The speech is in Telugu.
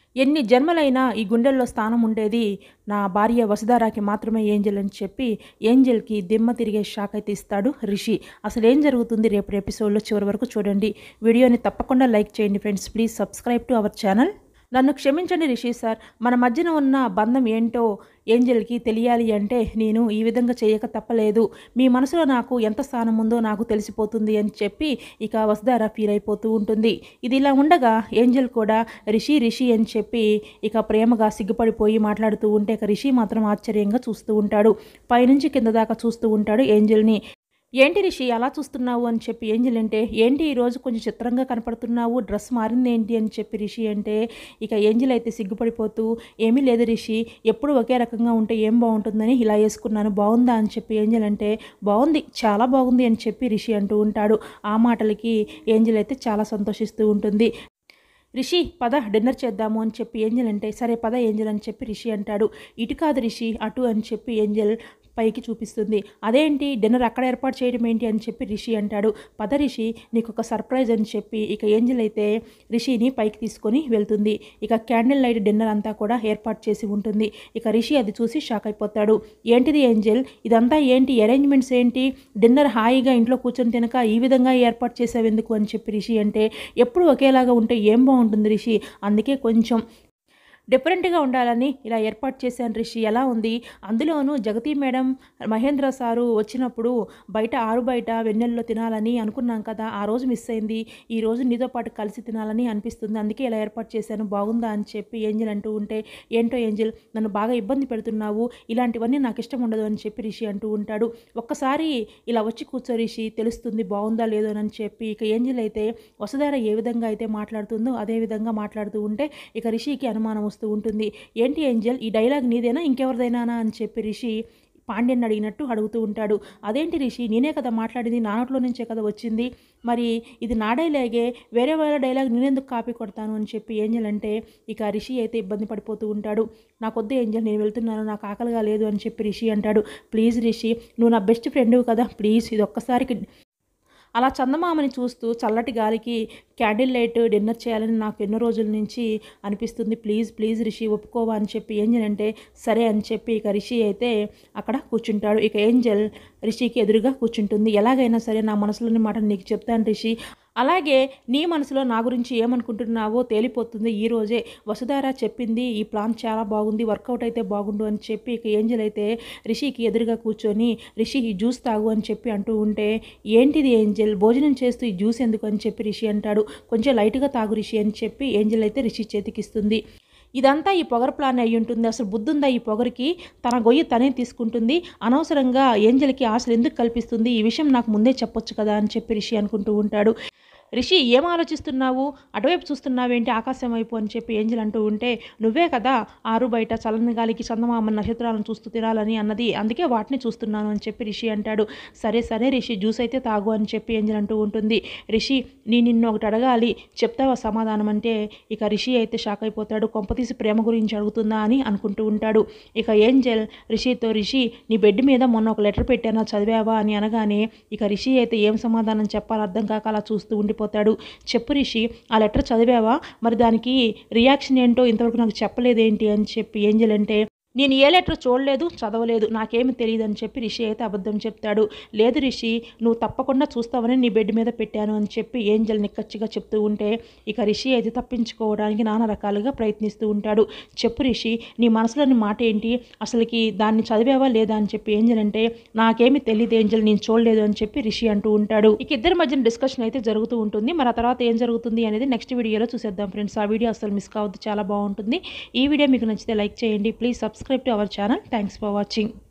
ఎన్ని జన్మలైనా ఈ గుండెల్లో స్థానం ఉండేది నా భార్య వసుధారాకి మాత్రమే ఏంజల్ అని చెప్పి ఏంజల్కి దిమ్మ తిరిగే షాక్ అయితే ఇస్తాడు రిషి అసలు ఏం జరుగుతుంది రేపు ఎపిసోడ్లో చివరి వరకు చూడండి వీడియోని తప్పకుండా లైక్ చేయండి friends please subscribe to our channel నన్ను క్షమించండి రిషి సార్ మన మధ్యన ఉన్న బంధం ఏంటో ఏంజల్కి తెలియాలి అంటే నేను ఈ విధంగా చేయక తప్పలేదు మీ మనసులో నాకు ఎంత స్థానం ఉందో నాకు తెలిసిపోతుంది అని చెప్పి ఇక వసుధార ఫీల్ అయిపోతూ ఉంటుంది ఇది ఇలా ఉండగా ఏంజల్ కూడా రిషి రిషి అని చెప్పి ఇక ప్రేమగా సిగ్గుపడిపోయి మాట్లాడుతూ ఉంటే ఇక రిషి మాత్రం ఆశ్చర్యంగా చూస్తూ ఉంటాడు పైనుంచి కింద దాకా చూస్తూ ఉంటాడు ఏంజల్ని ఏంటి రిషి అలా చూస్తున్నావు అని చెప్పి ఏంజల్ అంటే ఏంటి ఈరోజు కొంచెం చిత్రంగా కనపడుతున్నావు డ్రెస్ మారింది ఏంటి అని చెప్పి రిషి అంటే ఇక ఏంజల్ అయితే సిగ్గుపడిపోతూ ఏమీ లేదు రిషి ఎప్పుడు ఒకే రకంగా ఉంటే ఏం బాగుంటుందని ఇలా వేసుకున్నాను బాగుందా అని చెప్పి ఏంజల్ అంటే బాగుంది చాలా బాగుంది అని చెప్పి రిషి అంటూ ఉంటాడు ఆ మాటలకి ఏంజల్ అయితే చాలా సంతోషిస్తూ ఉంటుంది రిషి పద డిన్నర్ చేద్దాము అని చెప్పి ఏంజల్ అంటే సరే పద ఏంజల్ అని చెప్పి రిషి అంటాడు ఇటు కాదు రిషి అటు అని చెప్పి ఏంజల్ పైకి చూపిస్తుంది అదేంటి డిన్నర్ అక్కడ ఏర్పాటు చేయడం ఏంటి అని చెప్పి రిషి అంటాడు పద రిషి నీకు ఒక సర్ప్రైజ్ అని చెప్పి ఇక ఏంజల్ అయితే రిషిని పైకి తీసుకొని వెళ్తుంది ఇక క్యాండిల్ లైట్ డిన్నర్ అంతా కూడా ఏర్పాటు చేసి ఉంటుంది ఇక రిషి అది చూసి షాక్ అయిపోతాడు ఏంటిది ఏంజల్ ఇదంతా ఏంటి అరేంజ్మెంట్స్ ఏంటి డిన్నర్ హాయిగా ఇంట్లో కూర్చొని తినక ఈ విధంగా ఏర్పాటు చేసావు ఎందుకు అని చెప్పి రిషి అంటే ఎప్పుడు ఒకేలాగా ఉంటే ఏం బాగుంటుంది రిషి అందుకే కొంచెం డిఫరెంట్గా ఉండాలని ఇలా ఏర్పాటు చేశాను రిషి ఎలా ఉంది అందులోనూ జగతి మేడం మహేంద్ర సారు వచ్చినప్పుడు బయట ఆరు బయట వెన్నెల్లో తినాలని అనుకున్నాం కదా ఆ రోజు మిస్ అయింది ఈ రోజు నీతో పాటు కలిసి తినాలని అనిపిస్తుంది అందుకే ఇలా ఏర్పాటు చేశాను బాగుందా అని చెప్పి ఏంజల్ అంటూ ఉంటే ఏంటో ఏంజల్ నన్ను బాగా ఇబ్బంది పెడుతున్నావు ఇలాంటివన్నీ నాకు ఇష్టం ఉండదు అని చెప్పి రిషి అంటూ ఉంటాడు ఒక్కసారి ఇలా వచ్చి కూర్చో రిషి తెలుస్తుంది బాగుందా లేదో అని చెప్పి ఇక ఏంజల్ అయితే వసుధార ఏ విధంగా అయితే మాట్లాడుతుందో అదే విధంగా మాట్లాడుతూ ఉంటే ఇక రిషికి అనుమానం వస్తూ ఉంటుంది ఏంటి ఏంజల్ ఈ డైలాగ్ నీదేనా ఇంకెవరిదైనా అని చెప్పి రిషి పాండ్యన్ అడిగినట్టు అడుగుతూ ఉంటాడు అదేంటి రిషి నేనే కదా మాట్లాడింది నా నోట్లో నుంచే కదా వచ్చింది మరి ఇది నా డైలాగే వేరే వాళ్ళ డైలాగ్ నేనెందుకు కాపీ కొడతాను అని చెప్పి ఏంజల్ అంటే ఇక రిషి అయితే ఇబ్బంది పడిపోతూ ఉంటాడు నాకొద్దు ఏంజల్ నేను వెళ్తున్నాను నాకు ఆకలిగా లేదు అని చెప్పి రిషి అంటాడు ప్లీజ్ రిషి నువ్వు నా బెస్ట్ ఫ్రెండ్ కదా ప్లీజ్ ఇది ఒక్కసారికి అలా చందమామని చూస్తూ చల్లటి గాలికి క్యాండిల్ లైట్ డిన్నర్ చేయాలని నాకు ఎన్నో రోజుల నుంచి అనిపిస్తుంది ప్లీజ్ ప్లీజ్ రిషి ఒప్పుకోవా అని చెప్పి ఏంజల్ అంటే సరే అని చెప్పి ఇక రిషి అయితే అక్కడ కూర్చుంటాడు ఇక ఏంజల్ రిషికి ఎదురుగా కూర్చుంటుంది ఎలాగైనా సరే నా మనసులోని మాట నీకు చెప్తాను రిషి అలాగే నీ మనసులో నా గురించి ఏమనుకుంటున్నావో తేలిపోతుంది ఈ రోజే వసుధార చెప్పింది ఈ ప్లాన్ చాలా బాగుంది వర్కౌట్ అయితే బాగుండు అని చెప్పి ఇక ఏంజల్ అయితే రిషికి ఎదురుగా కూర్చొని రిషి ఈ జ్యూస్ తాగు అని చెప్పి అంటూ ఉంటే ఏంటిది ఏంజల్ భోజనం చేస్తూ ఈ జ్యూస్ ఎందుకు అని చెప్పి రిషి అంటాడు కొంచెం లైట్గా తాగు రిషి అని చెప్పి ఏంజల్ అయితే రిషి చేతికిస్తుంది ఇదంతా ఈ పొగర ప్లాన్ అయి ఉంటుంది అసలు బుద్ధుందా ఈ పొగరికి తన గొయ్యి తనే తీసుకుంటుంది అనవసరంగా ఏంజల్కి ఆశలు ఎందుకు కల్పిస్తుంది ఈ విషయం నాకు ముందే చెప్పొచ్చు కదా అని చెప్పి రిషి అనుకుంటూ ఉంటాడు రిషి ఏం ఆలోచిస్తున్నావు అటువైపు చూస్తున్నావేంటి ఆకాశం వైపు అని చెప్పి ఏంజల్ అంటూ ఉంటే నువ్వే కదా ఆరు బయట చల్లని గాలికి చందమామ నక్షత్రాలను చూస్తూ తినాలని అన్నది అందుకే వాటిని చూస్తున్నాను అని చెప్పి రిషి అంటాడు సరే సరే రిషి జ్యూస్ అయితే తాగు అని చెప్పి ఏంజల్ అంటూ ఉంటుంది రిషి నీ నిన్ను ఒకటి అడగాలి చెప్తావా సమాధానం అంటే ఇక రిషి అయితే షాక్ అయిపోతాడు కొంపతీసి ప్రేమ గురించి అడుగుతుందా అని అనుకుంటూ ఉంటాడు ఇక ఏంజల్ రిషితో రిషి నీ బెడ్ మీద మొన్న ఒక లెటర్ పెట్టానా చదివావా అని అనగానే ఇక రిషి అయితే ఏం సమాధానం చెప్పాలో అర్థం కాక అలా చూస్తూ ఉండిపోతాడు చెప్పు రిషి ఆ లెటర్ చదివావా మరి దానికి రియాక్షన్ ఏంటో ఇంతవరకు నాకు చెప్పలేదేంటి అని చెప్పి ఏంజల్ అంటే నేను ఏ లెటర్ చూడలేదు చదవలేదు నాకేమి తెలియదు అని చెప్పి రిషి అయితే అబద్ధం చెప్తాడు లేదు రిషి నువ్వు తప్పకుండా చూస్తావని నీ బెడ్ మీద పెట్టాను అని చెప్పి ఏంజల్ నిక్కచ్చిగా చెప్తూ ఉంటే ఇక రిషి అయితే తప్పించుకోవడానికి నానా రకాలుగా ప్రయత్నిస్తూ ఉంటాడు చెప్పు రిషి నీ మనసులోని మాట ఏంటి అసలుకి దాన్ని చదివావా లేదా అని చెప్పి ఏంజల్ అంటే నాకేమి తెలియదు ఏంజల్ నేను చూడలేదు అని చెప్పి రిషి అంటూ ఉంటాడు ఇక ఇద్దరి మధ్యన డిస్కషన్ అయితే జరుగుతూ ఉంటుంది మరి ఆ తర్వాత ఏం జరుగుతుంది అనేది నెక్స్ట్ వీడియోలో చూసేద్దాం ఫ్రెండ్స్ ఆ వీడియో అసలు మిస్ కావద్దు చాలా బాగుంటుంది ఈ వీడియో మీకు నచ్చితే లైక్ చేయండి please subscribe to our channel thanks for watching